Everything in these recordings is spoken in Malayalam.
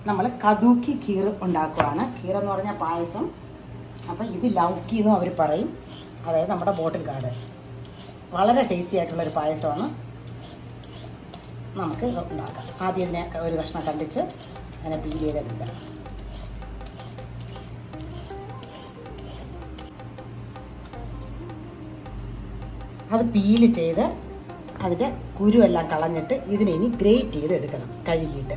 നമ്മൾ കദൂക്കി കീർ ഉണ്ടാക്കുവാണ് കീർ എന്ന് പറഞ്ഞാൽ പായസം അപ്പം ഇത് ലൗക്കി എന്നും അവർ പറയും അതായത് നമ്മുടെ ബോട്ടിൽ കാർഡ് വളരെ ടേസ്റ്റി ആയിട്ടുള്ളൊരു പായസമാണ് നമുക്ക് ഇത് ഉണ്ടാക്കാം ആദ്യം ഇതിനെ ഒരു കഷ്ണം കണ്ടിച്ച് അതിനെ പീൽ ചെയ്തെടുക്കാം അത് പീല് ചെയ്ത് അതിൻ്റെ കുരുവെല്ലാം കളഞ്ഞിട്ട് ഇതിനെ ഇനി ഗ്രേറ്റ് ചെയ്ത് എടുക്കണം കഴുകിയിട്ട്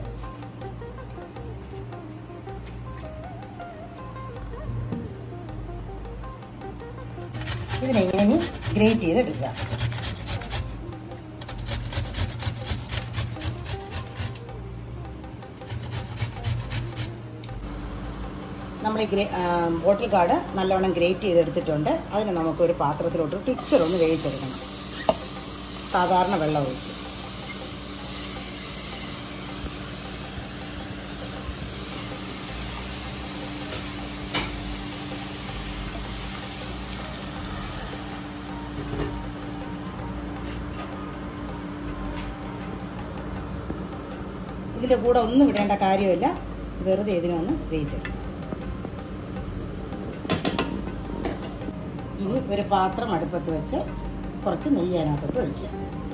ഇതിനെ ഇങ്ങനെ ഇനി ഗ്രേറ്റ് ചെയ്ത് എടുക്കുക നമ്മൾ ഈ ഗ്രേ ബോട്ടിൽ കാർഡ് നല്ലവണ്ണം ഗ്രേറ്റ് ചെയ്തെടുത്തിട്ടുണ്ട് അതിന് നമുക്കൊരു പാത്രത്തിലോട്ട് പിക്ചർ ഒന്ന് വേവിച്ചെടുക്കണം സാധാരണ വെള്ളം ഒഴിച്ച് ഇതിൻ്റെ കൂടെ ഒന്നും ഇടേണ്ട കാര്യമില്ല വെറുതെ ഇതിനൊന്ന് വേവിച്ചെടുക്കും ഇനി ഒരു പാത്രം അടുപ്പത്ത് വെച്ച് കുറച്ച് നെയ്യ് അതിനകത്തോട്ട് ഒഴിക്കുക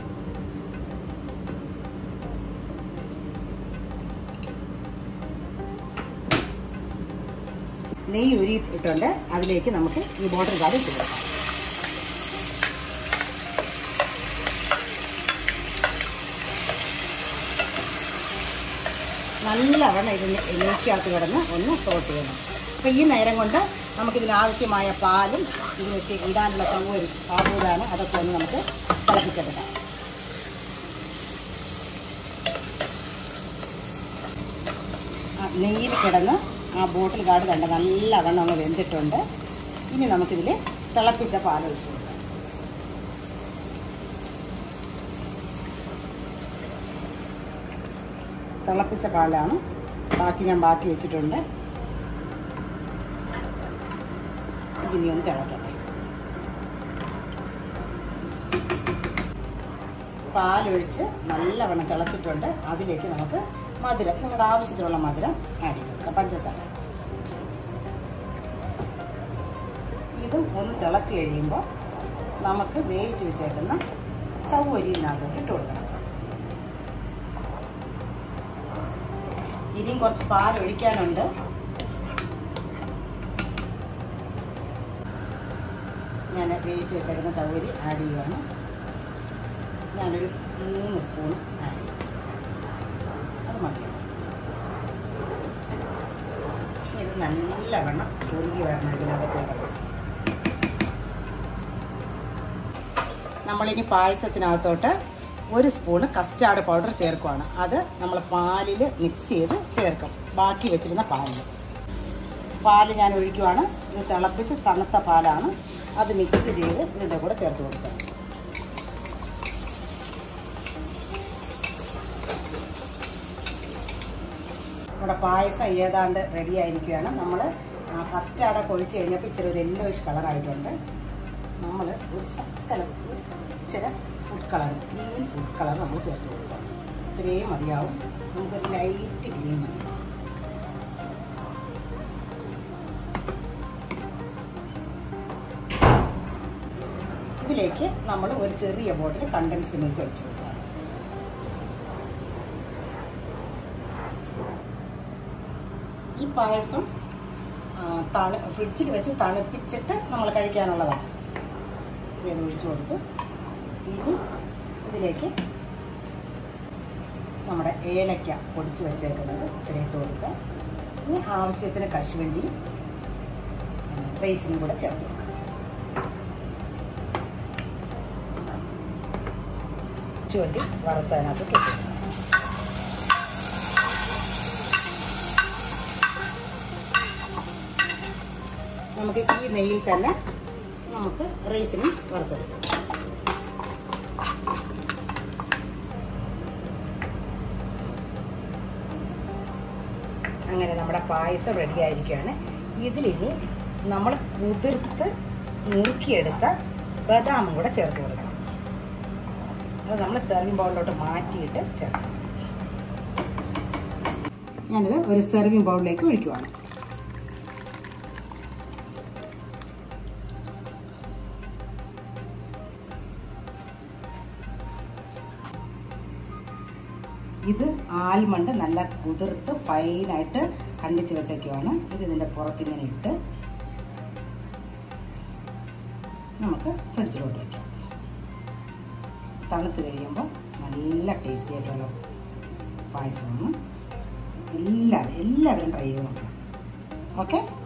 നെയ്യ് ഉരുയിട്ടുണ്ട് അതിലേക്ക് നമുക്ക് ഈ ബോട്ടൽ കാർഡ് ഇട്ട് കൊടുക്കാം നല്ലവണ്ണം ഇത് നെയ്ക്കകത്ത് കിടന്ന് ഒന്ന് സോട്ട് ചെയ്യണം അപ്പോൾ ഈ നേരം കൊണ്ട് നമുക്കിതിനാവശ്യമായ പാലും ഇതിനൊക്കെ ഇടാനുള്ള ചവ്വരും സാബൂതാനും അതൊക്കെ ഒന്ന് നമുക്ക് തിളപ്പിച്ചെടുക്കാം ആ നെയ്യിൽ കിടന്ന് ആ ബോട്ടിൽ കാട് കണ്ട നല്ലവണ്ണം അങ്ങ് വെന്തിട്ടുണ്ട് ഇനി നമുക്കിതിൽ തിളപ്പിച്ച പാൽ ഒഴിച്ചു കൊടുക്കാം തിളപ്പിച്ച പാലാണ് ബാക്കി ഞാൻ ബാക്കി വെച്ചിട്ടുണ്ട് ഇനി ഒന്ന് തിളക്കട്ടെ പാലൊഴിച്ച് നല്ലവണ്ണം തിളച്ചിട്ടുണ്ട് അതിലേക്ക് നമുക്ക് മധുരം നിങ്ങളുടെ ആവശ്യത്തിനുള്ള മധുരം ആഡ് ചെയ്ത് കൊടുക്കാം പഞ്ചസാര ഇതും ഒന്ന് തിളച്ച് കഴിയുമ്പോൾ നമുക്ക് വേവിച്ച് വെച്ചേക്കുന്ന ചവ്വരി ഇതിനകത്തോട്ട് ഇട്ട് കൊടുക്കണം ഇനിയും കുറച്ച് പാൽ ഒഴിക്കാനുണ്ട് ഞാൻ വേവിച്ച് വെച്ചേക്കുന്ന ചവരി ആഡ് ചെയ്യുകയാണ് ഞാനൊരു മൂന്ന് സ്പൂൺ ആഡ് ചെയ്യും അത് മതിയാവും ഇത് നല്ലവണ്ണം ഒഴുകി വരണം ഇതിനകത്തോട്ട് നമ്മളിനി പായസത്തിനകത്തോട്ട് ഒരു സ്പൂണ് കസ്റ്റാർഡ് പൗഡർ ചേർക്കുവാണ് അത് നമ്മൾ പാലിൽ മിക്സ് ചെയ്ത് ചേർക്കും ബാക്കി വെച്ചിരുന്ന പാലിൽ പാല് ഞാൻ ഒഴിക്കുവാണ് ഇത് തിളപ്പിച്ച് തണുത്ത പാലാണ് അത് മിക്സ് ചെയ്ത് ഇതിൻ്റെ കൂടെ ചേർത്ത് കൊടുക്കുക നമ്മുടെ പായസം ഏതാണ്ട് റെഡി ആയിരിക്കുകയാണ് നമ്മൾ ഫസ്റ്റ് അടക്കം ഒഴിച്ച് കഴിഞ്ഞപ്പോൾ ഇച്ചിരി ഒരു യെല്ലോയിഷ് കളറായിട്ടുണ്ട് നമ്മൾ ഒരു ശക്കല ഒരു ഇച്ചിരി food colour green food colour നമ്മൾ ചേർത്ത് കൊടുക്കുക ഇച്ചിരിയും മതിയാവും നമുക്കൊരു ലൈറ്റ് ഗ്രീൻ മതി ഇതിലേക്ക് നമ്മൾ ഒരു ചെറിയ ബോട്ടിൽ കണ്ടൻസ്ഡ് മിൽക്ക് ഒഴിച്ച് കൊടുക്കുക ഈ പായസം ആ, തണു ഫ്രിഡ്ജിൽ വെച്ച് തണുപ്പിച്ചിട്ട് നമ്മൾ കഴിക്കാനുള്ളതാണ് ഇത് ഒഴിച്ചു കൊടുത്തു ഇനി ഇതിലേക്ക് നമ്മുടെ ഏലക്ക പൊടിച്ച് വെച്ചേക്കുന്നത് ഇച്ചിരി ഇട്ട് കൊടുക്കുക ഇനി ആവശ്യത്തിന് കശുവണ്ടിയും റൈസിനും കൂടെ ചേർത്ത് കൊടുക്കുക ചുവണ്ടി വറുത്തതിനകത്ത് ഇട്ട് കൊടുക്കുക നമുക്ക് ഈ നെയ്യിൽ തന്നെ നമുക്ക് റൈസിനും വറുത്തെടുക്കാം അങ്ങനെ നമ്മുടെ പായസം റെഡി ആയിരിക്കുകയാണ് ഇതിലിനി നമ്മൾ കുതിർത്ത് നുറുക്കിയെടുത്ത ബദാമും കൂടെ ചേർത്ത് കൊടുക്കണം അത് നമ്മൾ സെർവിങ് ബൗളിലോട്ട് മാറ്റിയിട്ട് ചേർക്കണം ഞാനിത് ഒരു സെർവിങ് ബൗളിലേക്ക് ഒഴിക്കുവാണ് ഇത് ആൽമണ്ട് നല്ല കുതിർത്ത് ഫൈനായിട്ട് കണ്ടിച്ച് വെച്ചേക്കുവാണ് ഇത് ഇതിൻ്റെ പുറത്തിങ്ങനെ ഇട്ട് നമുക്ക് ഫ്രിഡ്ജിലോട്ട് വയ്ക്കാം തണുത്ത് കഴിയുമ്പോൾ നല്ല ടേസ്റ്റി ആയിട്ടുള്ള പായസമാണ് എല്ലാവരും എല്ലാവരും ട്രൈ ചെയ്ത് നോക്കണം ഓക്കെ